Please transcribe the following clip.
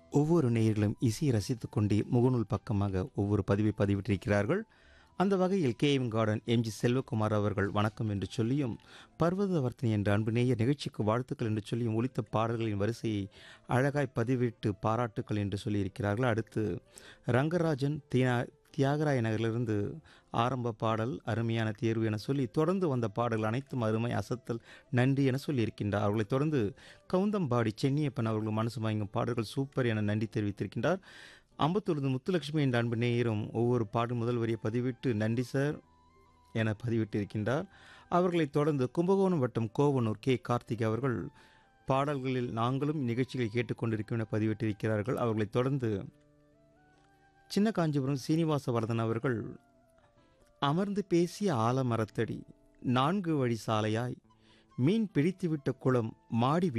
ஒவ்வொரு நேயர்களும் இசையை ரசித்துக் கொண்டே முகநூல் பக்கமாக ஒவ்வொரு பதிவை பதிவிட்டிருக்கிறார்கள் அந்த வகையில் K M garden MG Selvakumar அவர்கள் வணக்கம் என்று சொல்லியும் பர்வதவர்த்தனி என்ற அன்பு நேயர் நிகழ்ச்சிக்கு வாழ்த்துக்கள் என்று சொல்லியும் ஒலித்த பாடல்களின் வரிசையை அழகாய் பதிவிட்டு பாராட்டுக்கள் என்று சொல்லியிருக்கிறார்கள் அடுத்து ரங்கராஜன் தியா தியாகராய நகரிலிருந்து ஆரம்ப பாடல் அருமையான தேர்வு என சொல்லி தொடர்ந்து வந்த பாடல்கள் அனைத்தும் அருமை அசத்தல் நன்றி என சொல்லியிருக்கின்றார் அவர்களைத் தொடர்ந்து கவுந்தம்பாடி சென்னியப்பன் அவர்கள் மனசு வாங்கும் பாடல்கள் சூப்பர் என நன்றி தெரிவித்திருக்கின்றார் அம்பத்தூர்ந்து முத்துலட்சுமி என்ற அன்பு நேயரும் ஒவ்வொரு பாடல் முதல் வரியை பதிவிட்டு நன்றி சார் என பதிவிட்டிருக்கின்றார் அவர்களைத் தொடர்ந்து கும்பகோணம் வட்டம் கோவனூர் கே கார்த்திக் அவர்கள் பாடல்களில் நாங்களும் நிகழ்ச்சிகளை கேட்டுக்கொண்டிருக்கும் என பதிவிட்டிருக்கிறார்கள் அவர்களைத் தொடர்ந்து சின்ன காஞ்சிபுரம் சீனிவாசவர்தன் அவர்கள் அமர்ந்து பேசிய ஆலமரத்தடி நான்கு வழி சாலையாய் மீன் பிடித்துவிட்ட குளம் மாடி